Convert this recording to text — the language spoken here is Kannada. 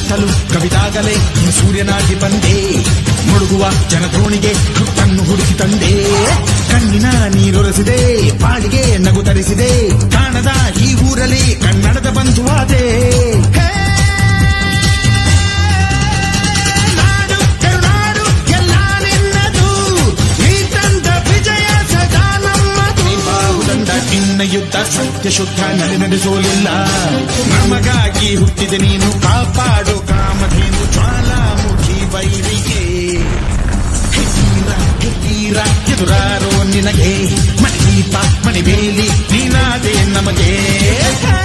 ಕತ್ತಲು ಕವಿದಾಗಲೇ ಸೂರ್ಯನಾಗಿ ಬಂದೆ ಮುಳುಗುವ ಜನದೋಣಿಗೆ ಹುಟ್ಟನ್ನು ಹುಡುಕಿ ತಂದೆ ಕಣ್ಣಿನ ನೀರೊರೆಸಿದೆ ಪಾಡಿಗೆ ನಗು ತರಿಸಿದೆ ಕಾಣದ ಈ ಊರಲ್ಲಿ ಕನ್ನಡದ ಬಂಧುವಾದೆ ಹೇ! ನಾಡು ಕರುನಾಡು ಎಲ್ಲ ನಿನ್ನದು ನೀ ತಂದ ವಿಜಯ ಸದಾ ನಮ್ಮದು ಬಾಹುದಂಡ ನಿನ್ನ ಯುದ್ಧ ಸತ್ಯ ಶುದ್ಧ ನಡೆ ನಡೆಸೋಲಿಲ್ಲ ನಮಗಾಗಿ ಹುಟ್ಟಿದೆ ನೀನು ಕಾಪಾಡು ಕಾಮಧೇನು ಜ್ವಾಲಾಮುಖಿ ವೈರಿಗೆ ಹೀರ ಹೀರ ಎದುರಾರೋ ನಿನಗೆ ಮಣಿದೀಪ ಮಣಿಬೇಲಿ ನೀನಾದೆ ನಮಗೆ